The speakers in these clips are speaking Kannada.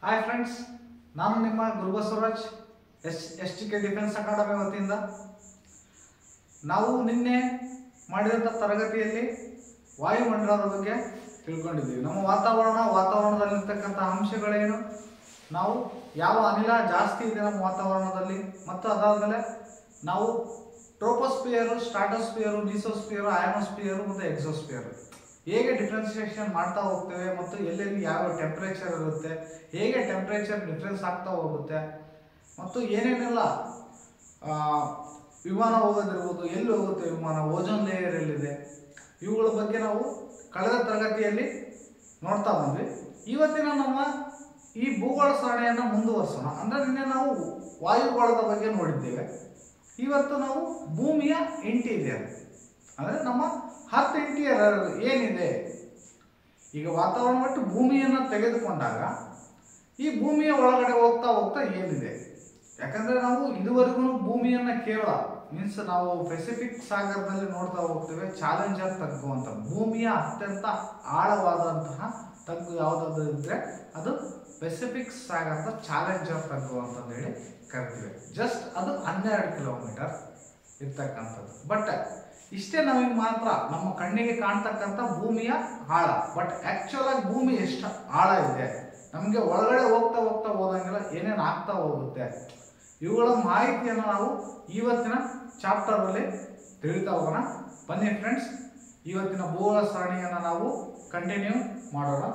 ಹಾಯ್ ಫ್ರೆಂಡ್ಸ್ ನಾನು ನಿಮ್ಮ Gurubasavaraj S S T K defence academy ವತಿಯಿಂದ ನಾವು ನಿನ್ನೆ ಮಾಡಿದಂಥ ತರಗತಿಯಲ್ಲಿ ವಾಯುಮಂಡಲದ ಬಗ್ಗೆ ತಿಳ್ಕೊಂಡಿದ್ದೀವಿ ನಮ್ಮ ವಾತಾವರಣ ವಾತಾವರಣದಲ್ಲಿರ್ತಕ್ಕಂಥ ಅಂಶಗಳೇನು ನಾವು ಯಾವ ಅನಿಲ ಜಾಸ್ತಿ ಇದೆ ನಮ್ಮ ವಾತಾವರಣದಲ್ಲಿ ಮತ್ತು ಅದಾದಮೇಲೆ ನಾವು ಟ್ರೋಪೋಸ್ಪಿಯರು ಸ್ಟಾಟೋಸ್ಪಿಯರು ಮೀಸೋಸ್ಪಿಯರು ಆಯನೋಸ್ಪಿಯರು ಮತ್ತು ಎಕ್ಸೋಸ್ಪಿಯರು ಹೇಗೆ ಡಿಫ್ರೆನ್ಸಿಯೇಷನ್ ಮಾಡ್ತಾ ಹೋಗ್ತೇವೆ ಮತ್ತು ಎಲ್ಲೆಲ್ಲಿ ಯಾವ ಟೆಂಪ್ರೇಚರ್ ಇರುತ್ತೆ ಹೇಗೆ ಟೆಂಪ್ರೇಚರ್ ಡಿಫ್ರೆನ್ಸ್ ಆಗ್ತಾ ಹೋಗುತ್ತೆ ಮತ್ತು ಏನೇನೆಲ್ಲ ಆ, ವಿಮಾನ ಹೋಗೋದಿರ್ಬೋದು ಎಲ್ಲಿ ಹೋಗುತ್ತೆ ವಿಮಾನ ಓಜೋನ್ ಲೇಯರ್ ಎಲ್ಲಿದೆ ಇವುಗಳ ಬಗ್ಗೆ ನಾವು ಕಳೆದ ತರಗತಿಯಲ್ಲಿ ನೋಡ್ತಾ ಬಂದ್ವಿ ಇವತ್ತಿನ ನಮ್ಮ ಈ ಭೂಗೋಳ ಸರಣಿಯನ್ನು ಮುಂದುವರಿಸೋಣ ಅಂದರೆ ನಿನ್ನೆ ನಾವು ವಾಯುಗೋಳದ ಬಗ್ಗೆ ನೋಡಿದ್ದೇವೆ ಇವತ್ತು ನಾವು ಭೂಮಿಯ ಇಂಟೀರಿಯರ್ ಅಂದರೆ ನಮ್ಮ ಹತ್ತು ಇಂಟೀರಿಯರ್ ಏನಿದೆ ಈಗ ವಾತಾವರಣ ಬಿಟ್ಟು ಭೂಮಿಯನ್ನು ತೆಗೆದುಕೊಂಡಾಗ ಈ ಭೂಮಿಯ ಒಳಗಡೆ ಹೋಗ್ತಾ ಹೋಗ್ತಾ ಏನಿದೆ ಯಾಕಂದ್ರೆ ನಾವು ಇದುವರೆಗೂ ಭೂಮಿಯನ್ನ ಕೇವಲ ಮೀನ್ಸ್ ನಾವು ಪೆಸಿಫಿಕ್ ಸಾಗರದಲ್ಲಿ ನೋಡ್ತಾ ಹೋಗ್ತೇವೆ ಚಾಲೆಂಜರ್ ತಗ್ಗು ಅಂತ ಭೂಮಿಯ ಅತ್ಯಂತ ಆಳವಾದಂತಹ ತಗ್ಗು ಯಾವುದಾದ್ರು ಇದ್ರೆ ಅದು ಪೆಸಿಫಿಕ್ ಸಾಗರದ ಚಾಲೆಂಜರ್ ತಗ್ಗು ಅಂತ ಹೇಳಿ ಕರಿತೀವಿ ಜಸ್ಟ್ ಅದು ಹನ್ನೆರಡು ಕಿಲೋಮೀಟರ್ ಇರ್ತಕ್ಕಂಥದ್ದು ಬಟ್ ಇಷ್ಟೇ ನಮಗೆ ಮಾತ್ರ ನಮ್ಮ ಕಣ್ಣಿಗೆ ಕಾಣ್ತಕ್ಕಂಥ ಭೂಮಿಯ ಆಳ ಬಟ್ ಆಕ್ಚುಲ್ ಆಗಿ ಭೂಮಿ ಎಷ್ಟು ಆಳ ಇದೆ ನಮಗೆ ಒಳಗಡೆ ಹೋಗ್ತಾ ಹೋಗ್ತಾ ಹೋದಂಗೆಲ್ಲ ಏನೇನು ಆಗ್ತಾ ಹೋಗುತ್ತೆ ಇವುಗಳ ಮಾಹಿತಿಯನ್ನು ನಾವು ಇವತ್ತಿನ ಚಾಪ್ಟರಲ್ಲಿ ತಿಳಿತಾ ಹೋಗೋಣ ಬನ್ನಿ ಫ್ರೆಂಡ್ಸ್ ಇವತ್ತಿನ ಭೂಗೋಳ ಸರಣಿಯನ್ನು ನಾವು ಕಂಟಿನ್ಯೂ ಮಾಡೋಣ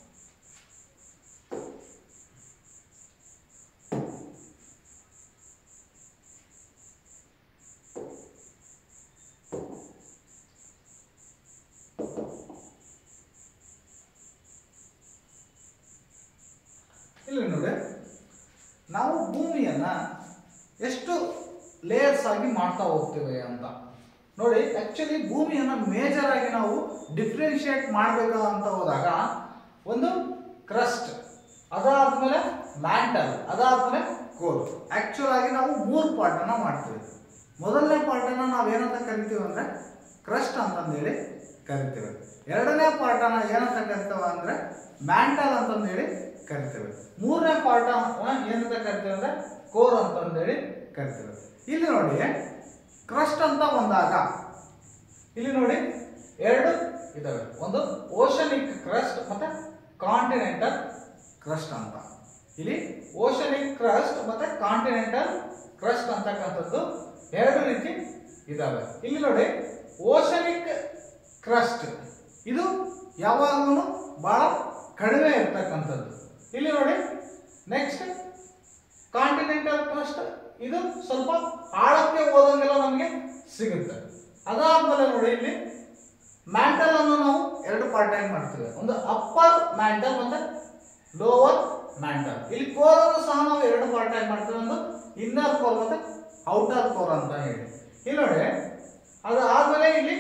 ಇಲ್ಲಿ ನೋಡಿ ನಾವು ಭೂಮಿಯನ್ನ ಎಷ್ಟು ಲೇಯರ್ಸ್ ಆಗಿ ಮಾಡ್ತಾ ಹೋಗ್ತೇವೆ ಅಂತ ನೋಡಿ ಆಕ್ಚುಲಿ ಭೂಮಿಯನ್ನ ಮೇಜರ್ ಆಗಿ ನಾವು ಡಿಫ್ರೆನ್ಶಿಯೇಟ್ ಮಾಡಬೇಕು ಅಂತ ಹೋದಾಗ ಒಂದು ಕ್ರಸ್ಟ್ ಅದಾದ್ಮೇಲೆ ಮ್ಯಾಂಟಲ್ ಅದಾದ್ಮೇಲೆ ಕೋರ್ ಆಕ್ಚುಲ್ ಆಗಿ ನಾವು ಮೂರು ಪಾರ್ಟ್ ಅನ್ನ ಮಾಡ್ತೀವಿ ಮೊದಲನೇ ಪಾರ್ಟ್ ಅನ್ನ ನಾವು ಏನಂತ ಕರಿತೀವಿ ಅಂದ್ರೆ ಕ್ರಸ್ಟ್ ಅಂತಂದೇಳಿ ಕರಿತೇವೆ ಎರಡನೇ ಪಾರ್ಟ್ ಅನ್ನ ಏನಂತ ಕರಿತೇವೆ ಅಂದ್ರೆ ಮ್ಯಾಂಟಲ್ ಅಂತಂದೇಳಿ ಕರಿತೇವೆ ಮೂರನೇ ಪಾರ್ಟ್ ಏನಂತ ಕರಿತೇವೆ ಅಂದ್ರೆ ಕೋರ್ ಅಂತಂದೇಳಿ ಕರಿತೇವೆ ಇಲ್ಲಿ ನೋಡಿ ಕ್ರಸ್ಟ್ ಅಂತ ಬಂದಾಗ ಇಲ್ಲಿ ನೋಡಿ ಎರಡು ಇದಾವೆ ಒಂದು ಓಷನಿಕ್ ಕ್ರಸ್ಟ್ ಮತ್ತೆ ಕಾಂಟಿನೆಂಟಲ್ ಕ್ರಸ್ಟ್ ಅಂತ ಇಲ್ಲಿ ಓಷನಿಕ್ ಕ್ರಸ್ಟ್ ಮತ್ತೆ ಕಾಂಟಿನೆಂಟಲ್ ಕ್ರಸ್ಟ್ ಅಂತಕ್ಕಂಥದ್ದು ಎರಡು ರೀತಿ ಇದಾವೆ ಇಲ್ಲಿ ನೋಡಿ ಓಷನಿಕ್ ಕ್ರಸ್ಟ್ ಇದು ಯಾವಾಗಲೂ ಬಹಳ ಕಡಿಮೆ ಇರ್ತಕ್ಕಂಥದ್ದು ಇಲ್ಲಿ ನೋಡಿ ನೆಕ್ಸ್ಟ್ ಕಾಂಟಿನೆಂಟಲ್ ಕ್ರಸ್ಟ್ ಇದು ಸ್ವಲ್ಪ ಆಳಕ್ಕೆ ಹೋದಂಗೆಲ್ಲ ನಮಗೆ ಸಿಗುತ್ತೆ ಅದಾದ್ಮೇಲೆ ನೋಡಿ ಇಲ್ಲಿ ಮ್ಯಾಂಟಲ್ ಅನ್ನು ನಾವು ಎರಡು ಪಾರ್ಟ್ ಆಗಿ ಮಾಡ್ತೇವೆ ಒಂದು ಅಪ್ಪರ್ ಮ್ಯಾಂಟಲ್ ಮತ್ತೆ ಲೋವರ್ ಮ್ಯಾಂಟಲ್ ಇಲ್ಲಿ ಕೋರ್ ಅನ್ನು ಸಹ ನಾವು ಎರಡು ಪಾರ್ಟ್ ಆಗಿ ಮಾಡ್ತೇವೆ ಒಂದು ಇನ್ನರ್ ಕೋರ್ ಮತ್ತೆ ಔಟರ್ ಕೋರ್ ಅಂತ ಹೇಳಿ ಇಲ್ಲಿ ನೋಡಿ ಅದಾದ್ಮೇಲೆ ಇಲ್ಲಿ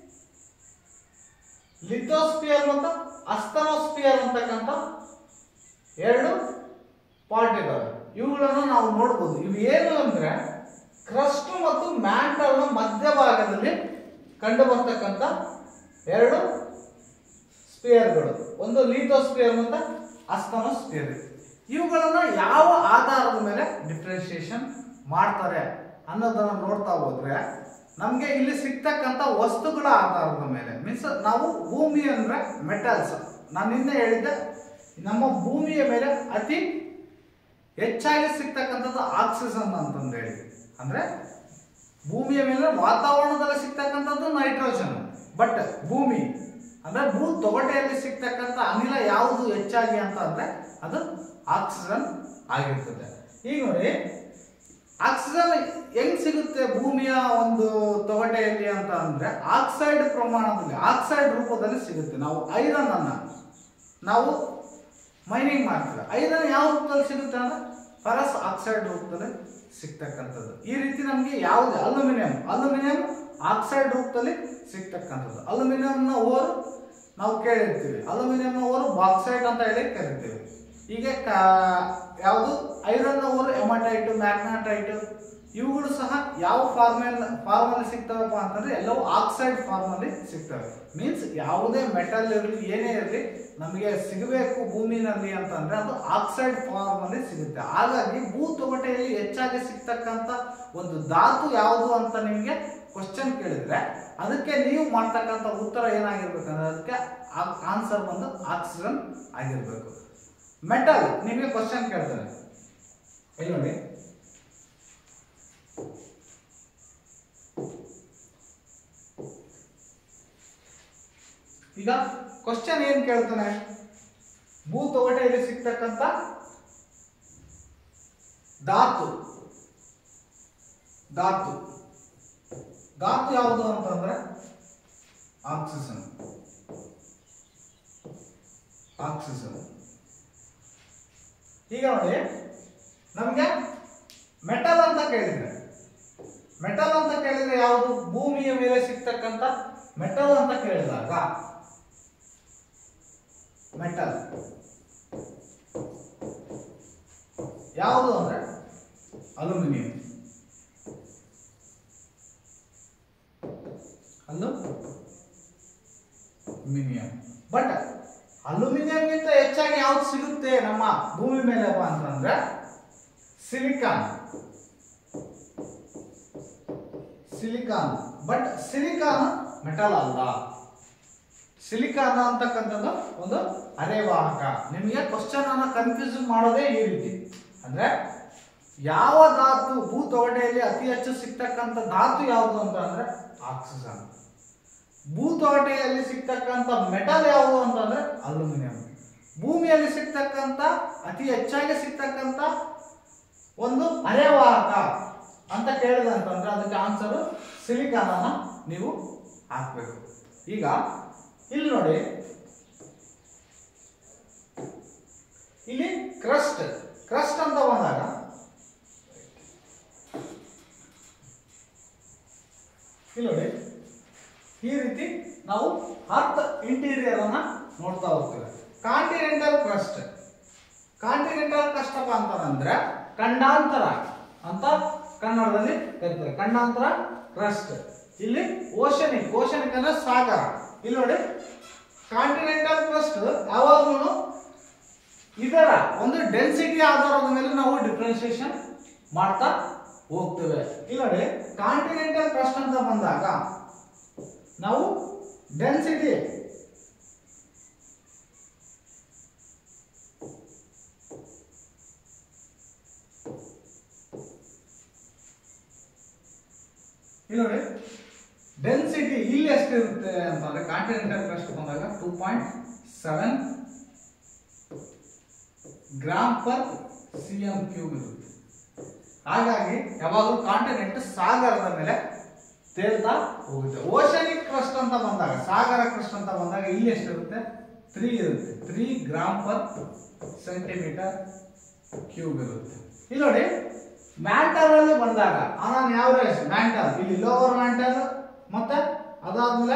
ಲಿಥೋಸ್ಪಿಯರ್ ಮತ್ತು ಅಸ್ತನೋಸ್ಪಿಯರ್ ಅಂತಕ್ಕಂಥ ಎರಡು ಪಾರ್ಟ್ ಇದಾವೆ ಇವುಗಳನ್ನು ನಾವು ನೋಡ್ಬೋದು ಇವು ಏನು ಅಂದ್ರೆ ಕ್ರಸ್ಟ್ ಮತ್ತು ಮ್ಯಾಂಟಲ್ನ ಮಧ್ಯಭಾಗದಲ್ಲಿ ಕಂಡು ಬರ್ತಕ್ಕಂಥ ಎರಡು ಸ್ಪಿಯರ್ಗಳು ಒಂದು ಲಿಥೋಸ್ಪಿಯರ್ ಮತ್ತು ಅಸ್ತನೋಸ್ಪಿಯರ್ ಇವುಗಳನ್ನ ಯಾವ ಆಧಾರದ ಮೇಲೆ ಡಿಫ್ರೆನ್ಸಿಯೇಷನ್ ಮಾಡ್ತಾರೆ ಅನ್ನೋದನ್ನ ನೋಡ್ತಾ ಹೋದ್ರೆ ನಮಗೆ ಇಲ್ಲಿ ಸಿಗ್ತಕ್ಕಂಥ ವಸ್ತುಗಳ ಆಧಾರದ ಮೇಲೆ ಮೀನ್ಸ್ ನಾವು ಭೂಮಿ ಅಂದ್ರೆ ಮೆಟಲ್ಸ್ ನಾನು ನಿನ್ನೆ ಹೇಳಿದ್ದೆ ನಮ್ಮ ಭೂಮಿಯ ಮೇಲೆ ಅತಿ ಹೆಚ್ಚಾಗಿ ಸಿಗ್ತಕ್ಕಂಥದ್ದು ಆಕ್ಸಿಜನ್ ಅಂತಂದೇಳಿ ಅಂದ್ರೆ ಭೂಮಿಯ ಮೇಲೆ ವಾತಾವರಣದಲ್ಲಿ ಸಿಗ್ತಕ್ಕಂಥದ್ದು ನೈಟ್ರೋಜನ್ ಬಟ್ ಭೂಮಿ ಅಂದ್ರೆ ಭೂ ತೊಗಟೆಯಲ್ಲಿ ಸಿಗ್ತಕ್ಕಂಥ ಅನಿಲ ಯಾವುದು ಹೆಚ್ಚಾಗಿ ಅಂತ ಅಂದ್ರೆ ಅದು ಆಕ್ಸಿಜನ್ ಆಗಿರ್ತದೆ ಈಗ ನೋಡಿ ಆಕ್ಸಿಜನ್ ಹೆಂಗ್ ಸಿಗುತ್ತೆ ಭೂಮಿಯ ಒಂದು ತೊಗಟೆಯಲ್ಲಿ ಅಂತ ಅಂದ್ರೆ ಆಕ್ಸೈಡ್ ಪ್ರಮಾಣದಲ್ಲಿ ಆಕ್ಸೈಡ್ ರೂಪದಲ್ಲಿ ಸಿಗುತ್ತೆ ನಾವು ಐರನ್ ಅನ್ನ ನಾವು ಮೈನಿಂಗ್ ಮಾಡ್ತೀವಿ ಐರನ್ ಯಾವ ರೂಪದಲ್ಲಿ ಸಿಗುತ್ತೆ ಅಂದ್ರೆ ಫರಸ್ ಆಕ್ಸೈಡ್ ರೂಪದಲ್ಲಿ ಸಿಗ್ತಕ್ಕಂಥದ್ದು ಈ ರೀತಿ ನಮಗೆ ಯಾವುದೇ ಅಲ್ಯೂಮಿನಿಯಂ ಅಲ್ಯೂಮಿನಿಯಂ ಆಕ್ಸೈಡ್ ರೂಪದಲ್ಲಿ ಸಿಗ್ತಕ್ಕಂಥದ್ದು ಅಲ್ಯೂಮಿನಿಯಂನ ಓರ್ ನಾವು ಕೇಳಿರ್ತೀವಿ ಅಲ್ಯೂಮಿನಿಯಂನ ಓರು ಬಾಕ್ಸೈಡ್ ಅಂತ ಹೇಳಿ ಕರಿತೀವಿ ಹೀಗೆ ಕ ಯಾವುದು ಐರನ್ ಓರ್ ಎಮಟೈಟ್ ಮ್ಯಾಗ್ನಾಟೈಟ್ ಇವುಗಳು ಸಹ ಯಾವ ಫಾರ್ಮಲ್ ಫಾರ್ಮಲ್ಲಿ ಸಿಗ್ತವಪ್ಪ ಅಂತಂದ್ರೆ ಎಲ್ಲವೂ ಆಕ್ಸೈಡ್ ಫಾರ್ಮಲ್ಲಿ ಸಿಗ್ತವೆ ಮೀನ್ಸ್ ಯಾವುದೇ ಮೆಟಲ್ ಇರಲಿ ಏನೇ ಇರಲಿ ನಮಗೆ ಸಿಗಬೇಕು ಭೂಮಿನಲ್ಲಿ ಅಂತಂದ್ರೆ ಅದು ಆಕ್ಸೈಡ್ ಫಾರ್ಮಲ್ಲಿ ಸಿಗುತ್ತೆ ಹಾಗಾಗಿ ಭೂ ತೊಗಟೆಯಲ್ಲಿ ಹೆಚ್ಚಾಗಿ ಸಿಗ್ತಕ್ಕಂಥ ಒಂದು ಧಾತು ಯಾವುದು ಅಂತ ನಿಮಗೆ ಕ್ವಶನ್ ಕೇಳಿದ್ರೆ ಅದಕ್ಕೆ ನೀವು ಮಾಡ್ತಕ್ಕಂಥ ಉತ್ತರ ಏನಾಗಿರ್ಬೇಕಂದ್ರೆ ಅದಕ್ಕೆ ಆನ್ಸರ್ ಬಂದು ಆಕ್ಸಿಜನ್ ಆಗಿರ್ಬೇಕು ಮೆಟಲ್ ನಿಮಗೆ ಕ್ವಶನ್ ಕೇಳ್ತಾರೆ ಇಲ್ಲಿ ನೋಡಿ ಈಗ ಕ್ವಶನ್ ಏನ್ ಕೇಳ್ತಾನೆ ಭೂ ತೊಗಟೆಯಲ್ಲಿ ಸಿಗ್ತಕ್ಕಂಥ ಧಾತು ಧಾತು ಧಾತು ಯಾವುದು ಅಂತಂದ್ರೆ ಆಕ್ಸಿಜನ್ ಆಕ್ಸಿಜನ್ ಈಗ ನೋಡಿ ನಮಗೆ ಮೆಟಲ್ ಅಂತ ಕೇಳಿದ್ರೆ ಮೆಟಲ್ ಅಂತ ಕೇಳಿದ್ರೆ ಯಾವುದು ಭೂಮಿಯ ಮೇಲೆ ಸಿಗ್ತಕ್ಕಂಥ ಮೆಟಲ್ ಅಂತ ಕೇಳಿದಾಗ ಮೆಟಲ್ ಯಾವುದು ಅಂದ್ರೆ ಅಲ್ಯೂಮಿನಿಯಂ ಅಲ್ಯೂಮಿನಿಯಂ ಬಟ್ ಅಲ್ಯೂಮಿನಿಯಂಗಿಂತ ಹೆಚ್ಚಾಗಿ ಯಾವ್ದು ಸಿಗುತ್ತೆ ನಮ್ಮ ಭೂಮಿ ಮೇಲೆ ಅಂತಂದ್ರೆ silicon silicon but silicon metal ಅಲ್ಲ ಸಿಲಿಕಾನ್ ಅಂತಕ್ಕಂಥದ್ದು ಒಂದು ಅರೆವಾಹಕ ನಿಮಗೆ ಕ್ವಶನ್ ಅನ್ನ ಕನ್ಫ್ಯೂಸ್ ಮಾಡೋದೇ ಈ ರೀತಿ ಅಂದ್ರೆ ಯಾವ ಧಾತು ಭೂ ತೊಗಟೆಯಲ್ಲಿ ಅತಿ ಹೆಚ್ಚು ಸಿಗ್ತಕ್ಕಂಥ ಧಾತು ಯಾವುದು ಅಂತ ಅಂದ್ರೆ ಆಕ್ಸಿಜನ್ ಭೂ ತೊಗಟೆಯಲ್ಲಿ ಸಿಗ್ತಕ್ಕಂಥ ಮೆಟಲ್ ಯಾವುದು ಅಂತಂದ್ರೆ ಅಲ್ಯೂಮಿನಿಯಂ ಭೂಮಿಯಲ್ಲಿ ಸಿಗ್ತಕ್ಕಂಥ ಅತಿ ಹೆಚ್ಚಾಗಿ ಸಿಗ್ತಕ್ಕಂಥ ಒಂದು ಅರೆವಾಹಕ ಅಂತ ಕೇಳಿದಂತಂದ್ರೆ ಅದಕ್ಕೆ ಆನ್ಸರ್ ಸಿಲಿಕಾನ್ ಅನ್ನ ನೀವು ಹಾಕ್ಬೇಕು ಈಗ ಇಲ್ಲಿ ನೋಡಿ ಇಲ್ಲಿ ಕ್ರಸ್ಟ್ ಕ್ರಸ್ಟ್ ಅಂತ ಬಂದಾಗ ಇಲ್ಲಿ ನೋಡಿ ಈ ರೀತಿ ನಾವು ಅರ್ತ್ ಇಂಟೀರಿಯರ್ ಅನ್ನ ನೋಡ್ತಾ ಹೋಗ್ತೇವೆ ಕಾಂಟಿನೆಂಟಲ್ ಕ್ರಸ್ಟ್ ಕಾಂಟಿನೆಂಟಲ್ ಕ್ರಸ್ಟ್ ಅಪ್ಪ ಅಂತಂದ್ರೆ ಖಂಡಾಂತರ ಅಂತ ಕನ್ನಡದಲ್ಲಿ ಕರೀತಾರೆ ಖಂಡಾಂತರ ಕ್ರಸ್ಟ್ ಇಲ್ಲಿ ಓಷನಿಕ್ ಓಷನಿಕ್ ಅಂದ್ರೆ ಸಾಗರ ಇಲ್ಲಿ ನೋಡಿ ಕಾಂಟಿನೆಂಟಲ್ ಕ್ರಸ್ಟ್ ಯಾವಾಗಲೂ ಇದರ ಒಂದು ಡೆನ್ಸಿಟಿ ಆಧಾರದ ಮೇಲೆ ನಾವು ಡಿಫ್ರೆನ್ಸಿಯೇಷನ್ ಮಾಡ್ತಾ ಹೋಗ್ತೇವೆ ಇಲ್ಲಿ ನೋಡಿ ಕಾಂಟಿನೆಂಟಲ್ ಕ್ರಸ್ಟ್ ಅಂತ ಬಂದಾಗ ನಾವು ಡೆನ್ಸಿಟಿ ಇಲ್ಲಿ ನೋಡಿ ಡೆನ್ಸಿಟಿ ಇಲ್ಲಿ ಎಷ್ಟಿರುತ್ತೆ ಅಂತಂದ್ರೆ ಕಾಂಟಿನೆಂಟಲ್ ಕ್ರಸ್ಟ್ ಬಂದಾಗ two point seven gram per C M cube ಇರುತ್ತೆ ಹಾಗಾಗಿ ಯಾವಾಗಲೂ ಕಾಂಟಿನೆಂಟ್ ಸಾಗರದ ಮೇಲೆ ತೇಲ್ತಾ ಹೋಗುತ್ತೆ ಓಷನಿಕ್ ಕ್ರಸ್ಟ್ ಅಂತ ಬಂದಾಗ ಸಾಗರ ಕ್ರಸ್ಟ್ ಅಂತ ಬಂದಾಗ ಇಲ್ಲಿ ಎಷ್ಟಿರುತ್ತೆ ತ್ರೀ ಇರುತ್ತೆ three gram per centimetre cube ಇರುತ್ತೆ ಇಲ್ಲಿ ನೋಡಿ ಮ್ಯಾಂಟಲ್ ಅಲ್ಲಿ ಬಂದಾಗ ನಾನು ಯಾವ ಮ್ಯಾಂಟಲ್ ಇಲ್ಲಿ ಲೋವರ್ ಮ್ಯಾಂಟಲ್ ಮತ್ತೆ ಅದಾದ್ಮೇಲೆ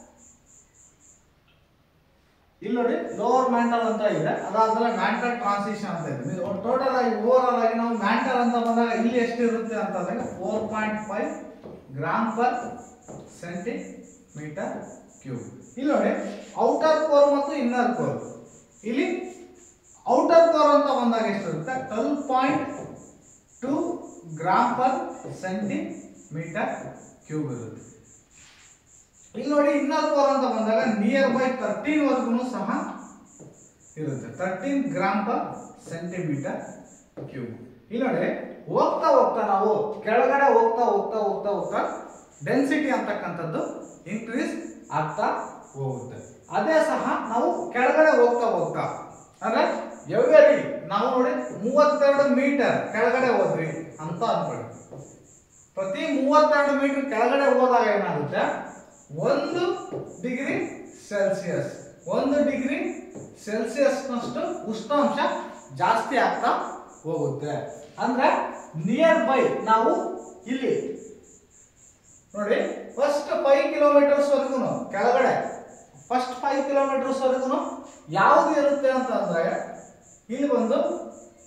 ಇಲ್ಲಿ ನೋಡಿ ಲೋವರ್ ಮ್ಯಾಂಟಲ್ ಅಂತ ಇದೆ ಅದಾದ್ಮೇಲೆ ಮ್ಯಾಂಟಲ್ ಟ್ರಾನ್ಸಿಷನ್ ಅಂತ ಇದೆ ಟೋಟಲ್ ಆಗಿ ಓವರ್ ಆಗಿ ನಾವು ಮ್ಯಾಂಟಲ್ ಅಂತ ಬಂದಾಗ ಇಲ್ಲಿ ಎಷ್ಟಿರುತ್ತೆ ಅಂತಂದಾಗ four point five gram per centimetre cube ಇಲ್ಲಿ ನೋಡಿ ಔಟರ್ ಕೋರ್ ಮತ್ತು ಇನ್ನರ್ ಕೋರ್ ಇಲ್ಲಿ ಔಟರ್ ಕೋರ್ ಅಂತ ಬಂದಾಗ ಎಷ್ಟಿರುತ್ತೆ twelve point two gram per centimetre cube ಇರುತ್ತೆ ಇಲ್ಲಿ ನೋಡಿ ಇನ್ನರ್ ಕೋರ್ ಅಂತ ಬಂದಾಗ ನಿಯರ್ ಬೈ ತರ್ಟೀನ್ ವರ್ಗು ಸಹ ಇರುತ್ತೆ thirteen gram per centimetre cube ಇಲ್ಲಿ ನೋಡಿ ಹೋಗ್ತಾ ಹೋಗ್ತಾ ನಾವು ಕೆಳಗಡೆ ಹೋಗ್ತಾ ಹೋಗ್ತಾ ಹೋಗ್ತಾ ಹೋಗ್ತಾ ಡೆನ್ಸಿಟಿ ಅಂತಕ್ಕಂಥದ್ದು ಇನ್ಕ್ರೀಸ್ ಆಗ್ತಾ ಹೋಗುತ್ತೆ ಅದೇ ಸಹ ನಾವು ಕೆಳಗಡೆ ಹೋಗ್ತಾ ಹೋಗ್ತಾ ಅಂದ್ರೆ ಎವ್ರಿ ನಾವು ನೋಡಿ ಮೂವತ್ತೆರಡು ಮೀಟರ್ ಕೆಳಗಡೆ ಹೋದ್ರಿ ಅಂತ ಅನ್ಕೊಳ್ಳಿ ಪ್ರತಿ ಮೂವತ್ತೆರಡು ಮೀಟರ್ ಕೆಳಗಡೆ ಹೋದಾಗ ಏನಾಗುತ್ತೆ ಒಂದು ಡಿಗ್ರಿ ಸೆಲ್ಸಿಯಸ್ ಒಂದು ಡಿಗ್ರಿ ಸೆಲ್ಸಿಯಸ್ನಷ್ಟು ಉಷ್ಣಾಂಶ ಜಾಸ್ತಿ ಆಗ್ತಾ ಹೋಗುತ್ತೆ ಅಂದ್ರೆ ನಿಯರ್ ಬೈ ನಾವು ಇಲ್ಲಿ ನೋಡಿ ಫಸ್ಟ್ ಫೈವ್ ಕಿಲೋಮೀಟರ್ಸ್ ವರೆಗೂ ಕೆಳಗಡೆ ಫಸ್ಟ್ ಫೈವ್ ಕಿಲೋಮೀಟರ್ಸ್ ವರೆಗೂ ಯಾವುದು ಇರುತ್ತೆ ಅಂತ ಅಂದ್ರೆ ಇಲ್ಲಿ ಬಂದು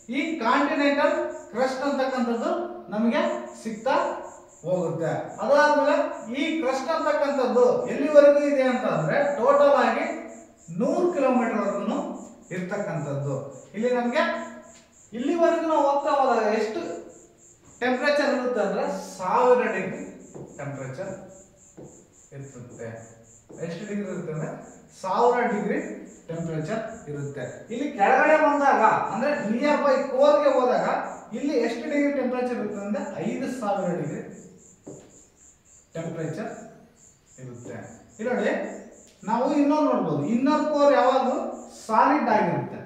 ಈ ಕಾಂಟಿನೆಂಟಲ್ ಕ್ರಸ್ಟ್ ಅಂತಕ್ಕಂಥದ್ದು ನಮಗೆ ಸಿಗ್ತಾ ಹೋಗುತ್ತೆ ಅದಾದ್ಮೇಲೆ ಈ ಕ್ರಸ್ಟ್ ಅಂತಕ್ಕಂಥದ್ದು ಎಲ್ಲಿವರೆಗೂ ಇದೆ ಅಂತ ಅಂದ್ರೆ ಟೋಟಲ್ ಆಗಿ ನೂರು ಕಿಲೋಮೀಟರ್ ವರೆಗೂ ಇರ್ತಕ್ಕಂಥದ್ದು ಇಲ್ಲಿ ನಮಗೆ ಇಲ್ಲಿವರೆಗೂ ನಾವು ಹೋಗ್ತಾ ಹೋದಾಗ ಎಷ್ಟು ಟೆಂಪರೇಚರ್ ಇರುತ್ತೆ ಅಂದ್ರೆ ಸಾವಿರ ಡಿಗ್ರಿ ಟೆಂಪರೇಚರ್ ಇರ್ತದೆ ಎಷ್ಟು ಡಿಗ್ರಿ ಇರುತ್ತೆ ಅಂದ್ರೆ ಸಾವಿರ ಡಿಗ್ರಿ ಟೆಂಪರೇಚರ್ ಇರುತ್ತೆ ಇಲ್ಲಿ ಕೆಳಗಡೆ ಬಂದಾಗ ಅಂದ್ರೆ ನಿಯರ್ ಬೈ ಕೋರ್ಗೆ ಹೋದಾಗ ಇಲ್ಲಿ ಎಷ್ಟು ಡಿಗ್ರಿ ಟೆಂಪರೇಚರ್ ಇರುತ್ತೆ ಅಂದ್ರೆ ಐದು ಸಾವಿರ ಡಿಗ್ರಿ ಟೆಂಪರೇಚರ್ ಇರುತ್ತೆ ಇಲ್ಲಿ ನೋಡಿ ನಾವು ಇನ್ನೊಂದು ನೋಡ್ಬೋದು ಇನ್ನರ್ ಕೋರ್ ಯಾವಾಗಲೂ ಸಾಲಿಡ್ ಆಗಿರುತ್ತೆ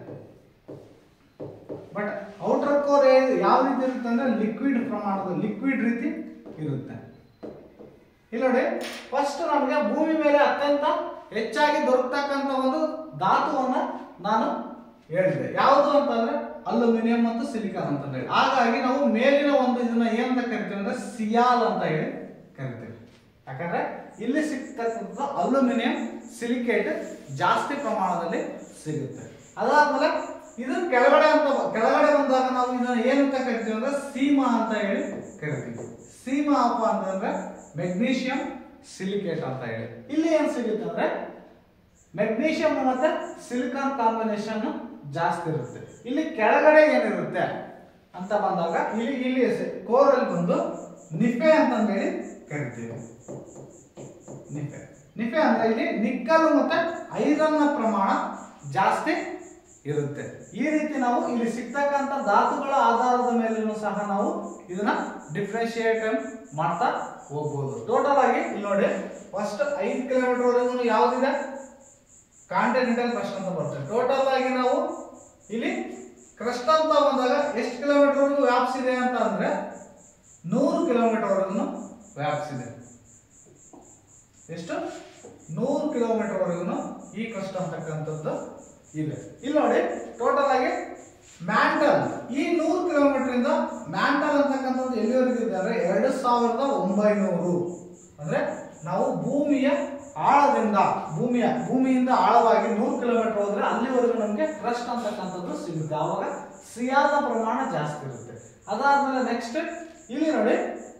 ಬಟ್ ಔಟರ್ ಕೋರ್ ಯಾವ ರೀತಿ ಇರುತ್ತೆ ಅಂದ್ರೆ ಲಿಕ್ವಿಡ್ ಪ್ರಮಾಣದ ಲಿಕ್ವಿಡ್ ರೀತಿ ಇರುತ್ತೆ ಇಲ್ಲಿ ನೋಡಿ ಫಸ್ಟ್ ನಮಗೆ ಭೂಮಿ ಮೇಲೆ ಅತ್ಯಂತ ಹೆಚ್ಚಾಗಿ ದೊರಕತಕ್ಕಂತ ಒಂದು ಧಾತುವನ್ನ ನಾನು ಹೇಳಿದೆ ಯಾವುದು ಅಂತಂದ್ರೆ ಅಲ್ಯೂಮಿನಿಯಂ ಮತ್ತು ಸಿಲಿಕಾನ್ ಅಂತ ಹೇಳಿ ಹಾಗಾಗಿ ನಾವು ಮೇಲಿನ ಒಂದು ಇದನ್ನ ಏನಂತ ಕರಿತೀವಿ ಅಂದ್ರೆ ಸಿಯಾಲ್ ಅಂತ ಹೇಳಿ ಕರಿತೀವಿ ಯಾಕಂದ್ರೆ ಇಲ್ಲಿ ಸಿಗ್ತಕ್ಕಂಥ ಅಲ್ಯೂಮಿನಿಯಂ ಸಿಲಿಕೇಟ್ ಜಾಸ್ತಿ ಪ್ರಮಾಣದಲ್ಲಿ ಸಿಗುತ್ತೆ ಅದಾದ್ಮೇಲೆ ಇದು ಕೆಳಗಡೆ ಅಂತ ಕೆಳಗಡೆ ಬಂದಾಗ ನಾವು ಇದನ್ನ ಏನಂತ ಕರಿತೀವಿ ಅಂದ್ರೆ ಸೀಮಾ ಅಂತ ಹೇಳಿ ಕರಿತೀವಿ ಸೀಮಾ ಅಪ್ಪ ಅಂತಂದ್ರೆ ಮೆಗ್ನೀಷಿಯಂ ಸಿಲಿಕೇಟ್ ಅಂತ ಹೇಳಿ ಇಲ್ಲಿ ಏನ್ ಸಿಗುತ್ತೆ ಅಂದ್ರೆ ಮೆಗ್ನೀಷಿಯಂ ಮತ್ತೆ ಸಿಲಿಕಾನ್ ಕಾಂಬಿನೇಷನ್ ಜಾಸ್ತಿ ಇರುತ್ತೆ ಇಲ್ಲಿ ಕೆಳಗಡೆ ಏನಿರುತ್ತೆ ಅಂತ ಬಂದಾಗ ಇಲ್ಲಿ ಇಲ್ಲಿ ಕೋರಲ್ಲಿ ಬಂದು ನಿಫೆ ಅಂತಂದೇಳಿ ಕರಿತೀವಿ ನಿಫೆ ನಿಫೆ ಅಂದ್ರೆ ಇಲ್ಲಿ ನಿಕ್ಕಲ್ ಮತ್ತೆ ಐರನ್ ನ ಪ್ರಮಾಣ ಜಾಸ್ತಿ ಇರುತ್ತೆ ಈ ರೀತಿ ನಾವು ಇಲ್ಲಿ ಸಿಗ್ತಕ್ಕಂಥ ಧಾತುಗಳ ಆಧಾರದ ಮೇಲೂ ಸಹ ನಾವು ಇದನ್ನ ಡಿಫ್ರೆನ್ಶಿಯೇಟ್ ಮಾಡ್ತಾ ಹೋಗ್ಬೋದು ಟೋಟಲ್ ಆಗಿ ಇಲ್ಲಿ ನೋಡಿ ಫಸ್ಟ್ ಐದು ಕಿಲೋಮೀಟರ್ ವರೆಗೂ ಯಾವ್ದಿದೆ ಕಾಂಟಿನೆಂಟಲ್ ಕ್ರಸ್ಟ್ ಅಂತ ಬರ್ತದೆ ಟೋಟಲ್ ಆಗಿ ನಾವು ಇಲ್ಲಿ ಕ್ರಸ್ಟ್ ಅಂತ ಬಂದಾಗ ಎಷ್ಟು ಕಿಲೋಮೀಟರ್ ವರೆಗೂ ವ್ಯಾಪಿಸಿದೆ ಅಂತ ಅಂದ್ರೆ ನೂರು ಕಿಲೋಮೀಟರ್ ವರೆಗೂ ವ್ಯಾಪಿಸಿದೆ ಎಷ್ಟು ನೂರು ಕಿಲೋಮೀಟರ್ ವರೆಗೂ ಈ ಕ್ರಸ್ಟ್ ಅಂತಕ್ಕಂಥದ್ದು ಇದೆ ಇಲ್ಲಿ ನೋಡಿ ಟೋಟಲ್ ಆಗಿ ಮ್ಯಾಂಟಲ್ ಈ ನೂರು ಕಿಲೋಮೀಟರ್ ಇಂದ ಮ್ಯಾಂಟಲ್ ಅಂತಕ್ಕಂಥದ್ದು ಎಲ್ಲಿವರೆಗೂ ಇದೆ ಅಂದ್ರೆ ಎರಡು ಸಾವಿರದ ಒಂಬೈನೂರು ಅಂದ್ರೆ ನಾವು ಭೂಮಿಯ ಆಳದಿಂದ ಭೂಮಿಯ ಭೂಮಿಯಿಂದ ಆಳವಾಗಿ ನೂರು ಕಿಲೋಮೀಟರ್ ಹೋದ್ರೆ ಅಲ್ಲಿವರೆಗೂ ನಮಗೆ ಕ್ರಸ್ಟ್ ಅಂತಕ್ಕಂಥದ್ದು ಸಿಗುತ್ತೆ ಆವಾಗ ಸಿಯಾದ ಪ್ರಮಾಣ ಜಾಸ್ತಿ ಇರುತ್ತೆ ಅದಾದ್ಮೇಲೆ ನೆಕ್ಸ್ಟ್ ಇಲ್ಲಿ ನೋಡಿ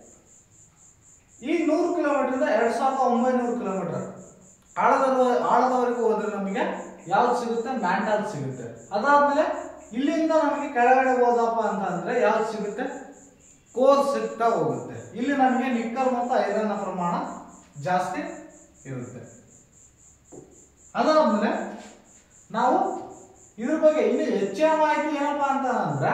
ಈ ನೂರು ಕಿಲೋಮೀಟರ್ ಇಂದ ಎರಡ್ ಸಾವಿರದ ಒಂಬೈನೂರು ಕಿಲೋಮೀಟರ್ ಆಳದ ಆಳದವರೆಗೂ ಹೋದ್ರೆ ನಮಗೆ ಯಾವ್ದು ಸಿಗುತ್ತೆ ಮ್ಯಾಂಟಲ್ ಸಿಗುತ್ತೆ ಅದಾದ್ಮೇಲೆ ಇಲ್ಲಿಂದ ನಮಗೆ ಕೆಳಗಡೆ ಹೋದಪ್ಪ ಅಂತ ಅಂದ್ರೆ ಯಾವ್ದು ಸಿಗುತ್ತೆ ಕೋರ್ ಸಿಗ್ತಾ ಹೋಗುತ್ತೆ ಇಲ್ಲಿ ನಮಗೆ ನಿಕ್ಕಲ್ ಮತ್ತು ಐರನ್ ಪ್ರಮಾಣ ಜಾಸ್ತಿ ಇರುತ್ತೆ ಅದಾದ್ಮೇಲೆ ನಾವು ಇದ್ರ ಬಗ್ಗೆ ಇನ್ನು ಹೆಚ್ಚಿನ ಮಾಹಿತಿ ಏನಪ್ಪಾ ಅಂತ ಅಂದ್ರೆ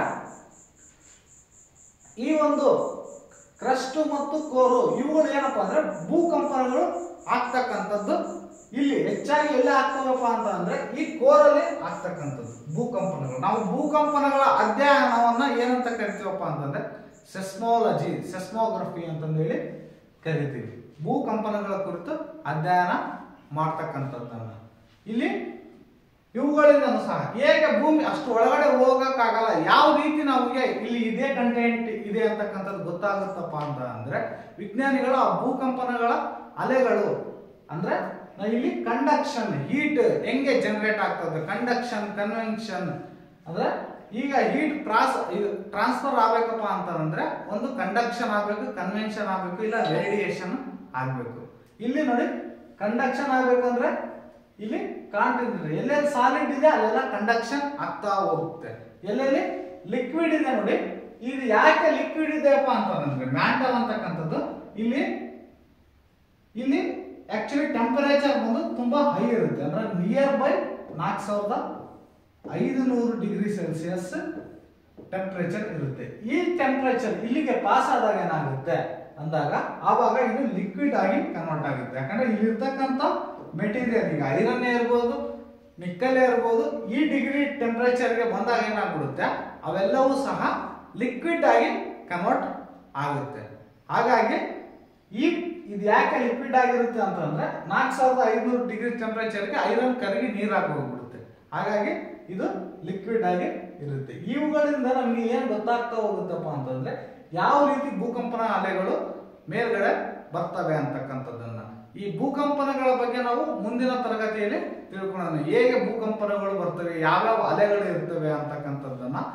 ಈ ಒಂದು ಕ್ರಸ್ಟ್ ಮತ್ತು ಕೋರು ಇವುಗಳು ಏನಪ್ಪಾ ಅಂದ್ರೆ ಭೂಕಂಪನಗಳು ಆಗ್ತಕ್ಕಂಥದ್ದು ಇಲ್ಲಿ ಹೆಚ್ಚಾಗಿ ಎಲ್ಲಿ ಆಗ್ತವಪ್ಪ ಅಂತ ಅಂದ್ರೆ ಈ ಕೋರಲ್ಲಿ ಆಗ್ತಕ್ಕಂಥದ್ದು ಭೂಕಂಪನಗಳು ನಾವು ಭೂಕಂಪನಗಳ ಅಧ್ಯಯನವನ್ನ ಏನಂತ ಕರಿತೀವಪ್ಪ ಅಂತಂದ್ರೆ ಸೆಸ್ಮೋಲಜಿ ಸೆಸ್ಮೋಗ್ರಫಿ ಅಂತಂದೇಳಿ ಕರಿತೀವಿ ಭೂಕಂಪನಗಳ ಕುರಿತು ಅಧ್ಯಯನ ಮಾಡ್ತಕ್ಕಂಥದ್ದನ್ನ ಇಲ್ಲಿ ಇವುಗಳಿಂದ ಸಹ ಹೇಗೆ ಭೂಮಿ ಅಷ್ಟು ಒಳಗಡೆ ಹೋಗಕ್ಕಾಗಲ್ಲ ಯಾವ ರೀತಿ ನಮಗೆ ಇಲ್ಲಿ ಇದೇ ಕಂಟೆಂಟ್ ಇದೆ ಅಂತಕ್ಕಂಥದ್ದು ಗೊತ್ತಾಗುತ್ತಪ್ಪ ಅಂತ ಅಂದ್ರೆ ವಿಜ್ಞಾನಿಗಳು ಆ ಭೂಕಂಪನಗಳ ಅಲೆಗಳು ಅಂದ್ರೆ ನಾವು ಇಲ್ಲಿ ಕಂಡಕ್ಷನ್ ಹೀಟ್ ಹೆಂಗೆ ಜನರೇಟ್ ಆಗ್ತದೆ ಕಂಡಕ್ಷನ್ ಕನ್ವೆನ್ಷನ್ ಅಂದ್ರೆ ಈಗ ಹೀಟ್ ಪ್ರಾಸ್ ಟ್ರಾನ್ಸ್ಫರ್ ಆಗ್ಬೇಕಪ್ಪ ಅಂತಂದ್ರೆ ಒಂದು ಕಂಡಕ್ಷನ್ ಆಗ್ಬೇಕು ಕನ್ವೆನ್ಷನ್ ಆಗ್ಬೇಕು ಇಲ್ಲ ರೇಡಿಯೇಷನ್ ಆಗ್ಬೇಕು ಇಲ್ಲಿ ನೋಡಿ ಕಂಡಕ್ಷನ್ ಆಗ್ಬೇಕಂದ್ರೆ ಇಲ್ಲಿ ಕಾಂಟಿನೆಂಟ್ ಎಲ್ಲೆಲ್ಲಿ ಸಾಲಿಡ್ ಇದೆ ಅಲ್ಲೆಲ್ಲ ಕಂಡಕ್ಷನ್ ಆಗ್ತಾ ಹೋಗುತ್ತೆ ಎಲ್ಲೆಲ್ಲಿ ಲಿಕ್ವಿಡ್ ಇದೆ ನೋಡಿ ಇದು ಯಾಕೆ ಲಿಕ್ವಿಡ್ ಇದೆಯಪ್ಪ ಅಂತಂದ್ರೆ ಮ್ಯಾಂಟಲ್ ಅಂತಕ್ಕಂಥದ್ದು ಇಲ್ಲಿ ಇಲ್ಲಿ ಆಕ್ಚುಲಿ ಟೆಂಪರೇಚರ್ ಬಂದು ತುಂಬಾ ಹೈ ಇರುತ್ತೆ ಅಂದ್ರೆ ನಿಯರ್ ಬೈ ನಾಲ್ಕು ಸಾವಿರದ ಐದು ನೂರು ಡಿಗ್ರಿ ಸೆಲ್ಸಿಯಸ್ ಟೆಂಪರೇಚರ್ ಇರುತ್ತೆ ಈ ಟೆಂಪರೇಚರ್ ಇಲ್ಲಿಗೆ ಪಾಸ್ ಆದಾಗ ಏನಾಗುತ್ತೆ ಅಂದಾಗ ಆವಾಗ ಇದು ಲಿಕ್ವಿಡ್ ಆಗಿ ಕನ್ವರ್ಟ್ ಆಗುತ್ತೆ ಯಾಕಂದ್ರೆ ಇಲ್ಲಿರ್ತಕ್ಕಂಥ ಮೆಟೀರಿಯಲ್ ಈಗ ಐರನ್ ಇರ್ಬೋದು ನಿಕ್ಕಲ್ ಇರ್ಬೋದು ಈ ಡಿಗ್ರಿ ಟೆಂಪರೇಚರ್ಗೆ ಬಂದಾಗ ಏನಾಗ್ಬಿಡುತ್ತೆ ಅವೆಲ್ಲವೂ ಸಹ ಲಿಕ್ವಿಡ್ ಆಗಿ ಕನ್ವರ್ಟ್ ಆಗುತ್ತೆ ಹಾಗಾಗಿ ಈ ಇದು ಯಾಕೆ ಲಿಕ್ವಿಡ್ ಆಗಿರುತ್ತೆ ಅಂತಂದ್ರೆ ನಾಲ್ಕು ಸಾವಿರದ ಐದುನೂರು ಡಿಗ್ರಿ ಟೆಂಪರೇಚರ್ಗೆ ಐರನ್ ಕರಗಿ ನೀರಾಗಿ ಹೋಗ್ಬಿಡುತ್ತೆ ಹಾಗಾಗಿ ಇದು ಲಿಕ್ವಿಡ್ ಆಗಿ ಇರುತ್ತೆ ಇವುಗಳಿಂದ ನಮಗೆ ಏನು ಗೊತ್ತಾಗ್ತಾ ಹೋಗುತ್ತಪ್ಪ ಅಂತಂದ್ರೆ ಯಾವ ರೀತಿ ಭೂಕಂಪನ ಅಲೆಗಳು ಮೇಲ್ಗಡೆ ಬರ್ತವೆ ಅಂತಕ್ಕಂಥದ್ದನ್ನ ಈ ಭೂಕಂಪನಗಳ ಬಗ್ಗೆ ನಾವು ಮುಂದಿನ ತರಗತಿಯಲ್ಲಿ ತಿಳ್ಕೊಳ್ಳೋಣ ಹೇಗೆ ಭೂಕಂಪನಗಳು ಬರ್ತವೆ ಯಾವ್ಯಾವ ಅಲೆಗಳು ಇರ್ತವೆ ಅಂತಕ್ಕಂಥದ್ದನ್ನ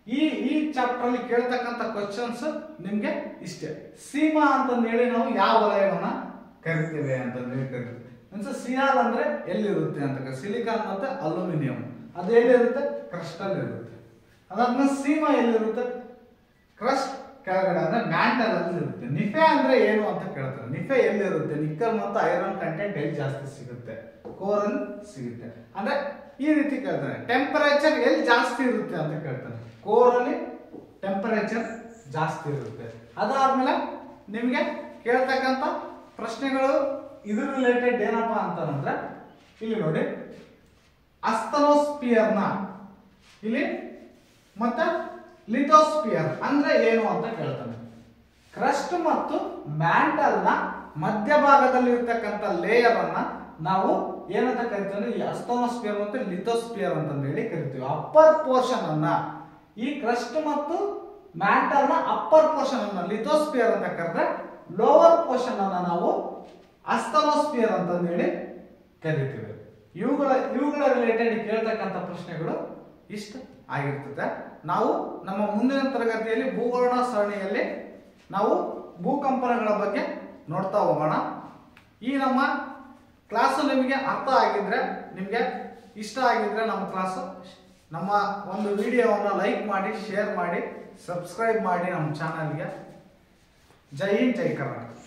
ಈ ಈ ಚಾಪ್ಟರ್ ಅಲ್ಲಿ ಕೇಳ್ತಕ್ಕಂಥ ಕ್ವಶನ್ಸ್ ನಿಮ್ಗೆ ಇಷ್ಟೇ ಸೀಮಾ ಅಂತಂದು ಹೇಳಿ ನಾವು ಯಾವ ವಲಯವನ್ನ ಕರಿತೇವೆ ಅಂತಂದು ಹೇಳಿ ಕರಿತೀವಿ ಮೀನ್ಸ್ ಸಿಯಾಲ್ ಅಂದ್ರೆ ಎಲ್ಲಿರುತ್ತೆ ಅಂತ ಸಿಲಿಕಾನ್ ಮತ್ತೆ ಅಲ್ಯೂಮಿನಿಯಂ ಅದು ಎಲ್ಲಿರುತ್ತೆ ಕ್ರಸ್ಟಲ್ ಇರುತ್ತೆ ಅದಾದ್ಮೇಲೆ ಸೀಮಾ ಎಲ್ಲಿರುತ್ತೆ ಕ್ರಸ್ಟ್ ಕೆಳಗಡೆ ಅಂದ್ರೆ ಮ್ಯಾಂಟಲ್ ಅಲ್ಲಿ ಇರುತ್ತೆ ನಿಫೆ ಅಂದ್ರೆ ಏನು ಅಂತ ಕೇಳ್ತಾರೆ ನಿಫೆ ಎಲ್ಲಿರುತ್ತೆ ನಿಕ್ಕಲ್ ಮತ್ತು ಐರನ್ ಕಂಟೆಂಟ್ ಎಲ್ಲಿ ಜಾಸ್ತಿ ಸಿಗುತ್ತೆ ಕೋರಲ್ ಸಿಗುತ್ತೆ ಅಂದ್ರೆ ಈ ರೀತಿ ಕೇಳ್ತಾರೆ ಟೆಂಪರೇಚರ್ ಎಲ್ಲಿ ಜಾಸ್ತಿ ಇರುತ್ತೆ ಅಂತ ಕೇಳ್ತಾರೆ ಕೋರಲ್ಲಿ ಟೆಂಪರೇಚರ್ ಜಾಸ್ತಿ ಇರುತ್ತೆ ಅದಾದ್ಮೇಲೆ ನಿಮಗೆ ಕೇಳ್ತಕ್ಕಂಥ ಪ್ರಶ್ನೆಗಳು ಇದ್ರ ರಿಲೇಟೆಡ್ ಏನಪ್ಪಾ ಅಂತಂದ್ರೆ ಇಲ್ಲಿ ನೋಡಿ ಅಸ್ತನೋಸ್ಪಿಯರ್ನ ಇಲ್ಲಿ ಮತ್ತೆ ಲಿಥೋಸ್ಪಿಯರ್ ಅಂದ್ರೆ ಏನು ಅಂತ ಕೇಳ್ತಾನೆ ಕ್ರಸ್ಟ್ ಮತ್ತು ಮ್ಯಾಂಟಲ್ ನ ಮಧ್ಯಭಾಗದಲ್ಲಿ ಇರ್ತಕ್ಕಂಥ ಲೇಯರ್ ಅನ್ನ ನಾವು ಏನಂತ ಕರಿತೀವಿ ಅಂದ್ರೆ ಈ ಅಸ್ತೋನೋಸ್ಪಿಯರ್ ಮತ್ತು ಲಿಥೋಸ್ಪಿಯರ್ ಅಂತ ಹೇಳಿ ಕರಿತೀವಿ ಅಪ್ಪರ್ ಪೋರ್ಷನ್ ಅನ್ನ ಈ ಕ್ರಸ್ಟ್ ಮತ್ತು ಮ್ಯಾಂಟಲ್ ನ ಅಪ್ಪರ್ ಪೋರ್ಷನ್ ಅನ್ನ ಲಿಥೋಸ್ಪಿಯರ್ ಅಂತ ಕರೆದ್ರೆ ಲೋವರ್ ಪೋರ್ಷನ್ ಅನ್ನ ನಾವು ಅಸ್ತನೋಸ್ಪಿಯರ್ ಅಂತ ಹೇಳಿ ಕರಿತೀವಿ ಇವುಗಳ ಇವುಗಳ ರಿಲೇಟೆಡ್ ಕೇಳ್ತಕ್ಕಂಥ ಪ್ರಶ್ನೆಗಳು ಇಷ್ಟ ಆಗಿರ್ತದೆ ನಾವು ನಮ್ಮ ಮುಂದಿನ ತರಗತಿಯಲ್ಲಿ ಭೂಗೋಳ ಸರಣಿಯಲ್ಲಿ ನಾವು ಭೂಕಂಪನಗಳ ಬಗ್ಗೆ ನೋಡ್ತಾ ಹೋಗೋಣ ಈ ನಮ್ಮ ಕ್ಲಾಸು ನಿಮಗೆ ಅರ್ಥ ಆಗಿದ್ರೆ ನಿಮಗೆ ಇಷ್ಟ ಆಗಿದ್ರೆ ನಮ್ಮ ಕ್ಲಾಸು ನಮ್ಮ ಒಂದು ವಿಡಿಯೋವನ್ನು ಲೈಕ್ ಮಾಡಿ ಶೇರ್ ಮಾಡಿ ಸಬ್ಸ್ಕ್ರೈಬ್ ಮಾಡಿ ನಮ್ಮ ಚಾನಲ್ಗೆ ಜೈ ಹಿಂದ್ ಜೈ ಕರ್ನಾಟಕ